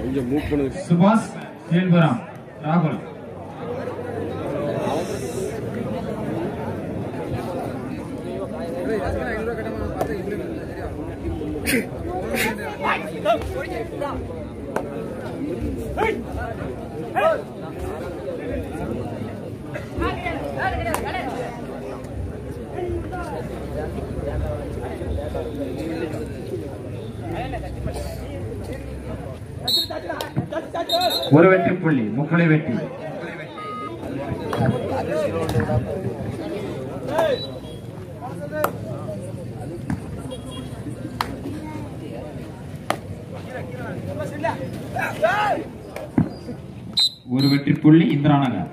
கொஞ்சம் மூவ் பண்ணுங்க சுபாஷ் கீழ்புறம் ராகுல் ஒரு வெற்றி புள்ளி முக்குளை வெற்றி ஒரு வெற்றி புள்ளி இந்திராநகர்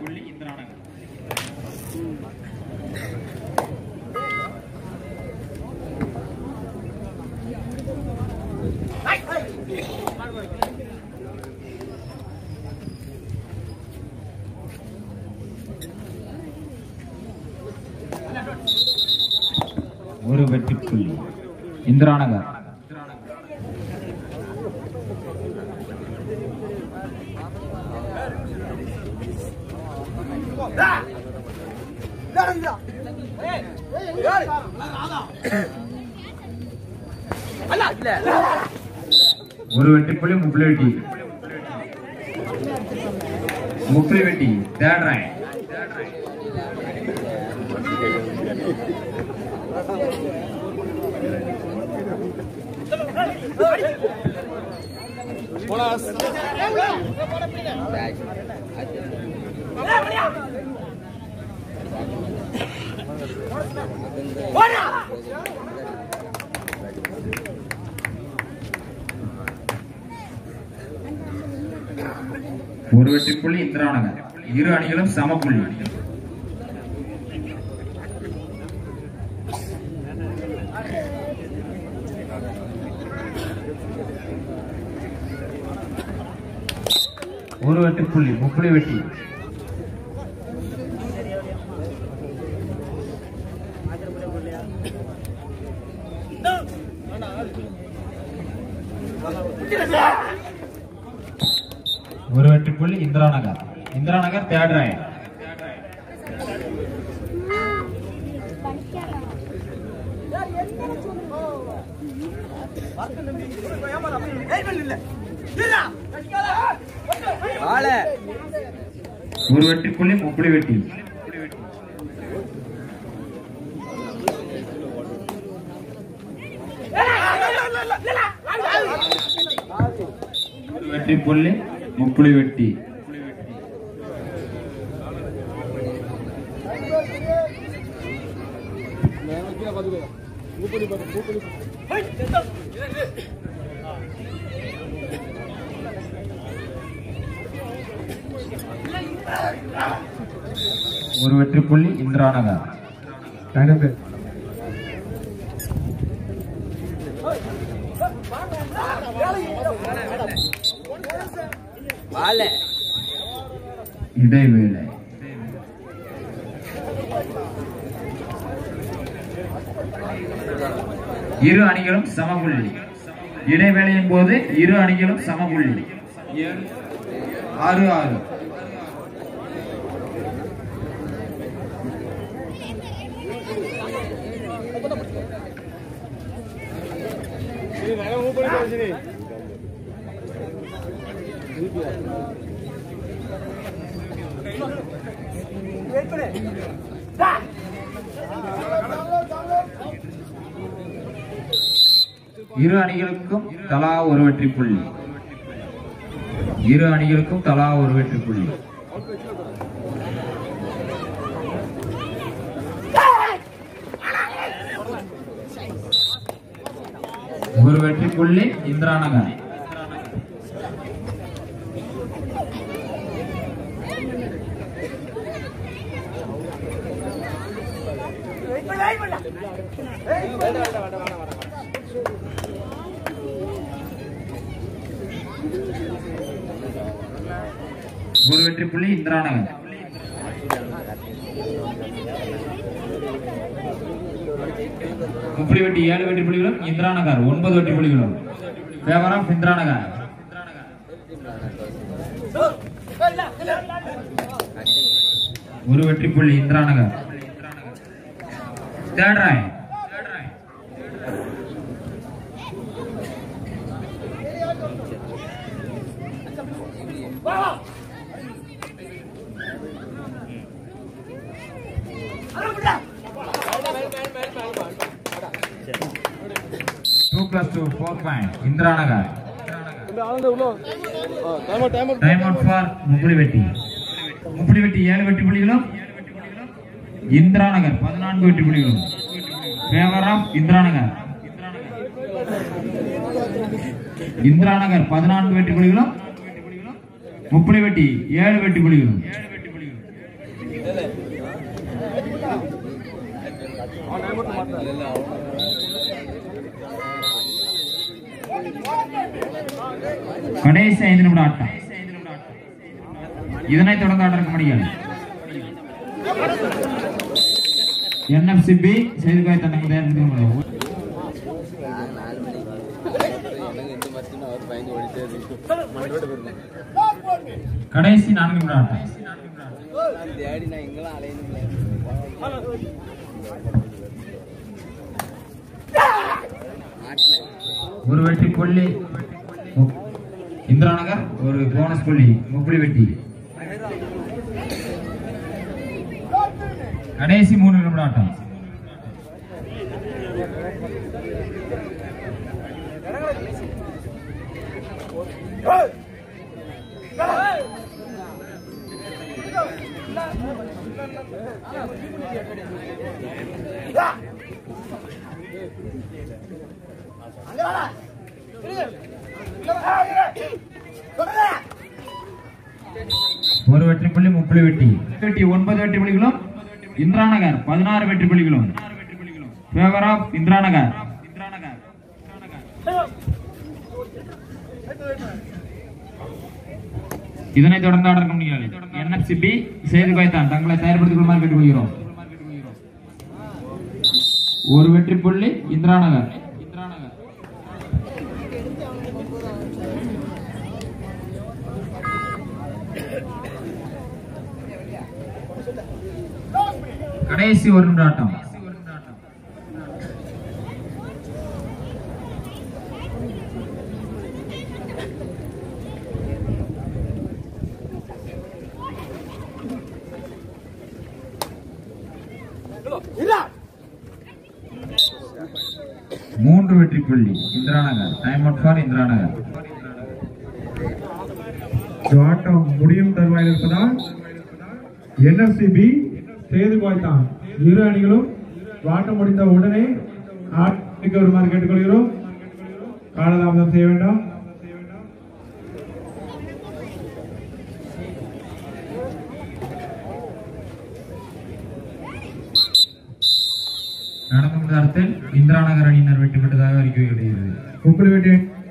ஒரு வெற்றி புள்ளி இந்திராநகர் ஒரு வெற்றி புள்ளி முப்பளை வெட்டி முப்பளை வெட்டி தேர்ட் ரேங்க் ஒரு வெற்றி புள்ளி இந்திராநகர் இரு அணிகளும் சம புள்ளி ஒரு வெற்றி புள்ளி முப்புளி வெட்டி ஒரு வெற்றி புள்ளி இந்திராநகர் இந்திராநகர் தேர்ட் ரேங்க் ஒரு வெற்றி புள்ளி முப்புளி வெட்டி ஒரு வெற்றி புள்ளி முப்புளி வெட்டி ஒரு வெற்றி புள்ளி இந்திராநகர் இடைவேளை இரு அணிகளும் சமபுள்ளி இடைவேளையின் போது இரு அணிகளும் சமபுள்ளி ஏழு, ஆறு ஆறு இரு அணிகளுக்கும் தலா ஒரு வெற்றி புள்ளி இரு அணிகளுக்கும் தலா ஒரு வெற்றி புள்ளி ஒரு வெற்றி புள்ளி இந்திராநகர் ஒரு வெற்றி புள்ளி இந்திராநகர் முப்படி வெட்டி ஏழு வெற்றி புள்ளிகளும் இந்திராநகர் ஒன்பது வெற்றி புள்ளிகளும் ஃபேவர் ஆஃப் இந்திராநகர் ஒரு வெற்றி புள்ளி Indira Nagar third raid two plus two four point Indira Nagar time out for முப்படி வெட்டி முப்படி வெட்டி ஏழு வெட்டி புள்ளிகளும் இந்திரா நகர் பதினான்கு வெட்டி புள்ளிகளும் ஃபேவர் ஆஃப் இந்திரா நகர் இந்திரா நகர் பதினான்கு வெட்டி புள்ளிகளும் முப்படி வெட்டி ஏழு வெட்டி புள்ளிகளும் கடைசி ஐந்து நிமிட ஆட்டம் இதனைத் தொடர்ந்து ஆட இருக்க முடியாது என்எஃப்சிபி செய்து காய் தண்டங்கள் தயாரித்து முடியும் கடைசி நான்கு நிமிட ஆட்டம் ஒரு வெட்டி புள்ளி மு- இந்திரா நகர் ஒரு போனஸ் புள்ளி முப்புளி வெட்டி கடைசி மூணு நிமிட ஆட்டம் ஒரு வெற்றி புள்ளி முப்புளி வெட்டி வெட்டி ஒன்பது வெற்றி புள்ளிகளும் இந்திரா நகர் பதினாறு வெற்றி புள்ளிகளும் ஃபேவர் ஆஃப் இந்திரா நகர் இதனைத் தொடர்ந்து ஆட முடியாது என்எஃப்சிபி செய்து காய்த்தான் தங்களை தயார்படுத்திக் கொள்ளுமாறு கேட்டுக்கொள்கிறோம் ஒரு வெற்றி புள்ளி இந்திரா நகர் கடைசி ஒரு நிமிட ஆட்டம் மூன்று வெற்றி புள்ளி Indira Nagar time out for Indira Nagar இந்த ஆட்டம் முடியும் தருவாயில் இருப்பதால் என்எஃப்சிபி செய்து போய்த்தான் இரு அணிகளும் ஆட்டம் முடிந்த உடனே ஆட்டத்துக்கு வருமாறு கேட்டுக்கொள்கிறோம் காலதாமதம் செய்ய வேண்டாம் நடந்து முடிந்த அர்த்தத்தில் இந்திரா நகர் அணியினர் வெற்றி பெற்றதாக அறிக்கை வெளியிடுகிறது முப்பது வெட்டி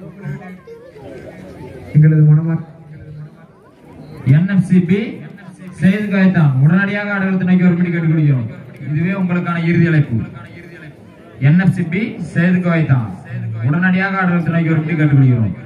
எங்களது மனமா என்எஃப்சிபி செய்து காய்த்தான் உடனடியாக ஆடுகளத்தை நோக்கி வரும்படி கேட்டுக்கொள்கிறோம் இதுவே உங்களுக்கான இறுதி அழைப்பு என்எஃப்சிபி செய்து காய்த்தான் உடனடியாக ஆடுகளத்தை நோக்கி வரும்படி கேட்டுக்கொள்கிறோம்